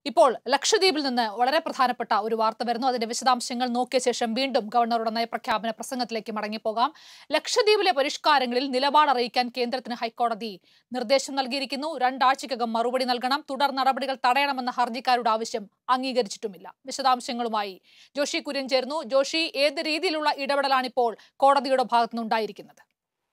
ഇപ്പോൾ ലക്ഷദ്വീപിൽ നിന്ന് വളരെ പ്രധാനപ്പെട്ട ഒരു വാർത്ത വരുന്നു അതിന്റെ വിശദാംശങ്ങൾ നോക്കിയ ശേഷം വീണ്ടും ഗവർണറുടെ നയപ്രഖ്യാപന പ്രസംഗത്തിലേക്ക് മടങ്ങിപ്പോകാം ലക്ഷദ്വീപിലെ പരിഷ്കാരങ്ങളിൽ നിലപാട് അറിയിക്കാൻ കേന്ദ്രത്തിന് ഹൈക്കോടതി നിർദ്ദേശം നൽകിയിരിക്കുന്നു രണ്ടാഴ്ചക്കകം മറുപടി നൽകണം തുടർ നടപടികൾ തടയണമെന്ന ഹർജിക്കാരുടെ ആവശ്യം അംഗീകരിച്ചിട്ടുമില്ല വിശദാംശങ്ങളുമായി ജോഷി കുര്യൻ ചേർന്നു ജോഷി ഏത് രീതിയിലുള്ള ഇടപെടലാണിപ്പോൾ കോടതിയുടെ ഭാഗത്തുനിന്നുണ്ടായിരിക്കുന്നത്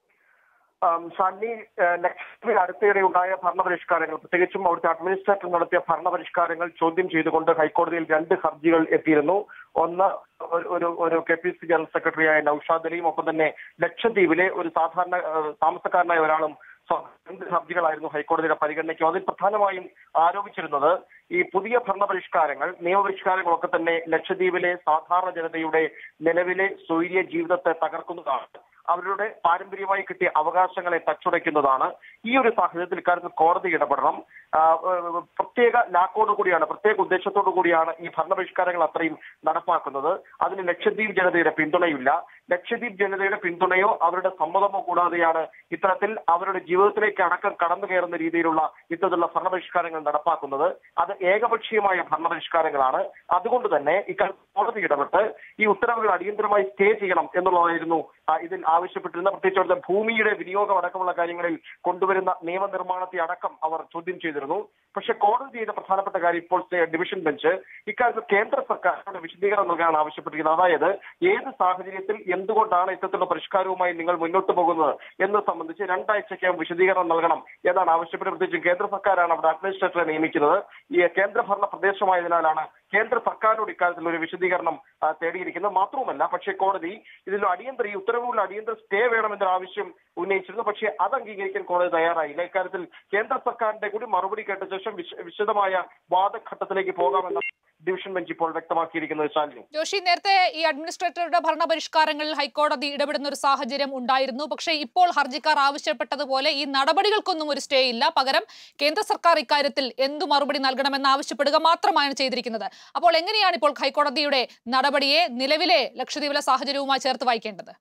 ആം, സണ്ണി ഏഹ്, ലക്ഷദ്വീപിൽ അടുത്തിടെ ഉണ്ടായ ഭരണപരിഷ്കാരങ്ങൾ പ്രത്യേകിച്ചും അവിടുത്തെ അഡ്മിനിസ്ട്രേറ്റർ നടത്തിയ ഭരണപരിഷ്കാരങ്ങൾ ചോദ്യം ചെയ്തുകൊണ്ട് ഹൈക്കോടതിയിൽ രണ്ട് ഹർജികൾ എത്തിയിരുന്നു ഒന്ന് ഒരു- ഒരു ഒരു കെ പി സി ജനറൽ സെക്രട്ടറിയായ നൌഷാദ് അലിയും ഒപ്പം തന്നെ ലക്ഷദ്വീപിലെ ഒരു സാധാരണ ഏഹ്, താമസക്കാരനായ ഒരാളും സ്വ- രണ്ട് ഹർജികളായിരുന്നു ഹൈക്കോടതിയുടെ പരിഗണനയ്ക്കും അതിൽ പ്രധാനമായും ആരോപിച്ചിരുന്നത് ഈ പുതിയ ഭരണപരിഷ്കാരങ്ങൾ നിയമപരിഷ്കാരങ്ങളൊക്കെ തന്നെ ലക്ഷദ്വീപിലെ സാധാരണ ജനതയുടെ നിലവിലെ സ്വൈര്യ ജീവിതത്തെ തകർക്കുന്നതാണ് അവരുടെ പാരമ്പര്യമായി കിട്ടിയ അവകാശങ്ങളെ തച്ചുടയ്ക്കുന്നതാണ് ഈ ഒരു സാഹചര്യത്തിൽ ഇക്കാര്യത്തിൽ കോടതി ഇടപെടണം ആ, ഏഹ്, പ്രത്യേക ലാക്കോട് കൂടിയാണ് പ്രത്യേക ഉദ്ദേശത്തോടു കൂടിയാണ് ഈ ഭരണപരിഷ്കാരങ്ങൾ അത്രയും നടപ്പാക്കുന്നത് അതിന് ലക്ഷദ്വീപ് ജനതയുടെ പിന്തുണയില്ല ലക്ഷദ്വീപ് ജനതയുടെ പിന്തുണയോ അവരുടെ സമ്മതമോ കൂടാതെയാണ് ഇത്തരത്തിൽ അവരുടെ ജീവിതത്തിലേക്ക് അടക്കം കടന്നു കയറുന്ന രീതിയിലുള്ള ഇത്തരത്തിലുള്ള ഭരണപരിഷ്കാരങ്ങൾ നടപ്പാക്കുന്നത് അത് ഏകപക്ഷീയമായ ഭരണപരിഷ്കാരങ്ങളാണ് അതുകൊണ്ട് തന്നെ ഇക്കാര്യത്തിൽ കോടതി ഇടപെട്ട് ഈ ഉത്തരവുകൾ അടിയന്തരമായി സ്റ്റേ ചെയ്യണം എന്നുള്ളതായിരുന്നു ആ, ഇതിൽ ആവശ്യപ്പെട്ടിരുന്ന പ്രത്യേകിച്ച് അവിടുത്തെ ഭൂമിയുടെ വിനിയോഗം അടക്കമുള്ള കാര്യങ്ങളിൽ കൊണ്ടുവരുന്ന നിയമനിർമ്മാണത്തെ അടക്കം അവർ ചോദ്യം ചെയ്തിരുന്നു പക്ഷെ കോടതി ചെയ്ത പ്രധാനപ്പെട്ട കാര്യം ഇപ്പോൾ സ്റ്റേ- ഡിവിഷൻ ബെഞ്ച് ഇക്കാര്യത്തിൽ കേന്ദ്ര സർക്കാരിനോട് വിശദീകരണം നൽകാനാണ് ആവശ്യപ്പെട്ടിരിക്കുന്നത് അതായത് ഏത് സാഹചര്യത്തിൽ എന്തുകൊണ്ടാണ് ഇത്തരത്തിലുള്ള പരിഷ്കാരവുമായി നിങ്ങൾ മുന്നോട്ട് പോകുന്നത് എന്ന് സംബന്ധിച്ച് രണ്ടാഴ്ചയ്ക്കകം വിശദീകരണം നൽകണം എന്നാണ് ആവശ്യപ്പെട്ടത് പ്രത്യേകിച്ച് കേന്ദ്ര സർക്കാരാണ് അവിടെ അഡ്മിനിസ്ട്രേറ്ററെ നിയമിക്കുന്നത് ഈ കേന്ദ്രഭരണ പ്രദേശമായതിനാലാണ് കേന്ദ്ര സർക്കാരിനോട് ഇക്കാര്യത്തിൽ ഒരു വിശദീകരണം ആ, തേടിയിരിക്കുന്നത് മാത്രവുമല്ല പക്ഷേ കോടതി ഇതിൽ അടിയന്തര ഈ ഉത്തരവുകളിൽ അടിയന്തര സ്റ്റേ വേണമെന്നൊരു ആവശ്യം ഉന്നയിച്ചിരുന്നു പക്ഷേ അത് അംഗീകരിക്കാൻ കോടതി തയ്യാറായില്ല ഇക്കാര്യത്തിൽ കേന്ദ്ര സർക്കാരിന്റെ കൂടി മറുപടി കേട്ട ശേഷം വിശ- വിശദമായ വാദഘട്ടത്തിലേക്ക് പോകാമെന്ന് ഡിവിഷൻ ബെഞ്ച് ഇപ്പോൾ വ്യക്തമാക്കിയിരിക്കുന്നത് ശാലിനി ജോഷി നേരത്തെ ഈ അഡ്മിനിസ്ട്രേറ്ററുടെ ഭരണപരിഷ്കാരങ്ങളിൽ ഹൈക്കോടതി ഇടപെടുന്ന ഒരു സാഹചര്യം ഉണ്ടായിരുന്നു പക്ഷേ ഇപ്പോൾ ഹർജിക്കാർ ആവശ്യപ്പെട്ടതുപോലെ ഈ നടപടികൾക്കൊന്നും ഒരു സ്റ്റേ ഇല്ല പകരം കേന്ദ്ര സർക്കാർ ഇക്കാര്യത്തിൽ എന്തു മറുപടി നൽകണമെന്ന് ആവശ്യപ്പെടുക മാത്രമാണ് ചെയ്തിരിക്കുന്നത് അപ്പോൾ എങ്ങനെയാണ് ഇപ്പോൾ ഹൈക്കോടതിയുടെ നടപടിയെ നിലവിലെ ലക്ഷദ്വീപിലെ സാഹചര്യവുമായി ചേർത്ത് വായിക്കേണ്ടത്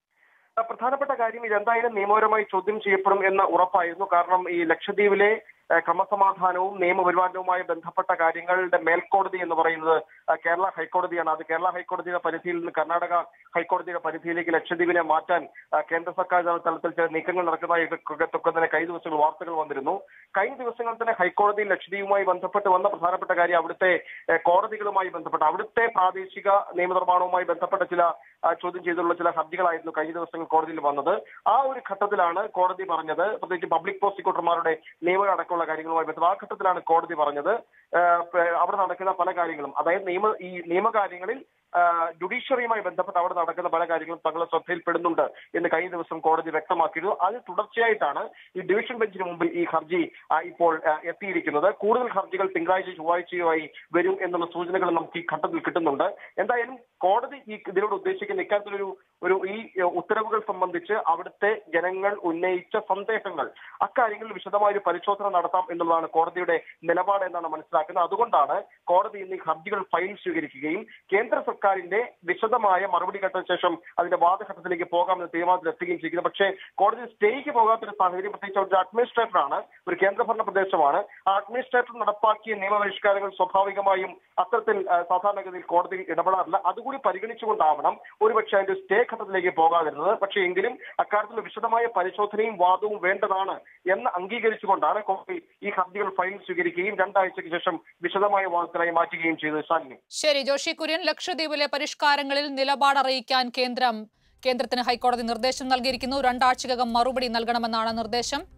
ആ, പ്രധാനപ്പെട്ട കാര്യം ഇതെന്തായാലും നിയമപരമായി ചോദ്യം ചെയ്യപ്പെടും എന്ന് ഉറപ്പായിരുന്നു കാരണം ഈ ലക്ഷദ്വീപിലെ ആ, ക്രമസമാധാനവും നിയമപരിപാലനവുമായി ബന്ധപ്പെട്ട കാര്യങ്ങളുടെ മേൽക്കോടതി എന്ന് പറയുന്നത് ആ, കേരള ഹൈക്കോടതിയാണ് അത് കേരള ഹൈക്കോടതിയുടെ പരിധിയിൽ നിന്ന് കർണാടക ഹൈക്കോടതിയുടെ പരിധിയിലേക്ക് ലക്ഷദ്വീപിനെ മാറ്റാൻ ആ, കേന്ദ്ര സർക്കാർ തലത്തിൽ ചില നീക്കങ്ങൾ നടക്കുന്നതായി ഒക്കെ തന്നെ കഴിഞ്ഞ ദിവസങ്ങൾ വാർത്തകൾ വന്നിരുന്നു കഴിഞ്ഞ ദിവസങ്ങൾ തന്നെ ഹൈക്കോടതി ലക്ഷദ്വീപുമായി ബന്ധപ്പെട്ട് വന്ന പ്രധാനപ്പെട്ട കാര്യം അവിടുത്തെ ഏ, കോടതികളുമായി ബന്ധപ്പെട്ട് അവിടുത്തെ പ്രാദേശിക നിയമനിർമ്മാണവുമായി ബന്ധപ്പെട്ട ചില ആ, ചോദ്യം ചെയ്തുള്ള ചില ഹർജികളായിരുന്നു കഴിഞ്ഞ ദിവസങ്ങൾ കോടതിയിൽ വന്നത് ആ ഒരു ഘട്ടത്തിലാണ് കോടതി പറഞ്ഞത് പ്രത്യേകിച്ച് പബ്ലിക് പ്രോസിക്യൂട്ടർമാരുടെ നിയമനം അടക്കമുള്ള കാര്യങ്ങളുമായി ബന്ധപ്പെട്ട് ആ ഘട്ടത്തിലാണ് കോടതി പറഞ്ഞത് ആ, പ- അവിടെ നടക്കുന്ന പല കാര്യങ്ങളും അതായത് നിയമ ഈ നിയമകാര്യങ്ങളിൽ ആ, ജുഡീഷ്യറിയുമായി ബന്ധപ്പെട്ട് അവിടെ നടക്കുന്ന പല കാര്യങ്ങളും തങ്ങളുടെ ശ്രദ്ധയിൽപ്പെടുന്നുണ്ട് എന്ന് കഴിഞ്ഞ ദിവസം കോടതി വ്യക്തമാക്കിയിരുന്നു അതിന് തുടർച്ചയായിട്ടാണ് ഈ ഡിവിഷൻ ബെഞ്ചിന് മുമ്പിൽ ഈ ഹർജി ആ, ഇപ്പോൾ ആ, എത്തിയിരിക്കുന്നത് കൂടുതൽ ഹർജികൾ തിങ്കളാഴ്ച ചൊവ്വാഴ്ചയുമായി വരും എന്നുള്ള സൂചനകൾ നമുക്ക് ഈ ഘട്ടത്തിൽ കിട്ടുന്നുണ്ട് എന്തായാലും കോടതി ഈ ഇതിലൂടെ ഉദ്ദേശിക്കുന്ന ഇക്കാര്യത്തിലൊരു ഒരു ഈ ഏഹ്, ഉത്തരവുകൾ സംബന്ധിച്ച് അവിടുത്തെ ജനങ്ങൾ ഉന്നയിച്ച സന്ദേഹങ്ങൾ അക്കാര്യങ്ങളിൽ വിശദമായ ഒരു പരിശോധന നടത്താം എന്നുള്ളതാണ് കോടതിയുടെ നിലപാട് എന്നാണ് മനസ്സിലാക്കുന്നത് അതുകൊണ്ടാണ് കോടതി ഇന്ന് ഈ ഹർജികൾ ഫയൽ സ്വീകരിക്കുകയും കേന്ദ്ര സർക്കാരിന്റെ വിശദമായ മറുപടി കേട്ട ശേഷം അതിന്റെ വാദഘട്ടത്തിലേക്ക് പോകാമെന്ന തീരുമാനത്തിൽ എത്തുകയും ചെയ്യുന്നത് പക്ഷേ കോടതി സ്റ്റേക്ക് പോകാത്തൊരു സാഹചര്യം പ്രത്യേകിച്ച് ഒരു അഡ്മിനിസ്ട്രേറ്ററാണ് ഒരു കേന്ദ്രഭരണ പ്രദേശമാണ് ആ അഡ്മിനിസ്ട്രേറ്റർ നടപ്പാക്കിയ നിയമപരിഷ്കാരങ്ങൾ സ്വാഭാവികമായും അത്തരത്തിൽ ആ, സാധാരണഗതിയിൽ കോടതി ഇടപെടാറില്ല അതുകൂടി പരിഗണിച്ചുകൊണ്ടാവണം ഒരുപക്ഷെ അതിന്റെ സ്റ്റേ ഘട്ടത്തിലേക്ക് പോകാതിരുന്നത് പക്ഷേ എങ്കിലും അക്കാര്യത്തിൽ വിശദമായ പരിശോധനയും വാദവും വേണ്ടതാണ് എന്ന് അംഗീകരിച്ചുകൊണ്ടാണ് കോടതി ഈ ഹർജികൾ ഫയൽ സ്വീകരിക്കുകയും രണ്ടാഴ്ചയ്ക്ക് ശേഷം വിശദമായ വാദത്തിനായി മാറ്റുകയും ചെയ്തത് ശാലിനി ശരി ജോഷി കുര്യൻ ലക്ഷദ്വീപിലെ പരിഷ്കാരങ്ങളിൽ നിലപാട് അറിയിക്കാൻ കേന്ദ്രം കേന്ദ്രത്തിന് ഹൈക്കോടതി നിർദ്ദേശം നൽകിയിരിക്കുന്നു രണ്ടാഴ്ചക്കകം മറുപടി നൽകണമെന്നാണ് നിർദ്ദേശം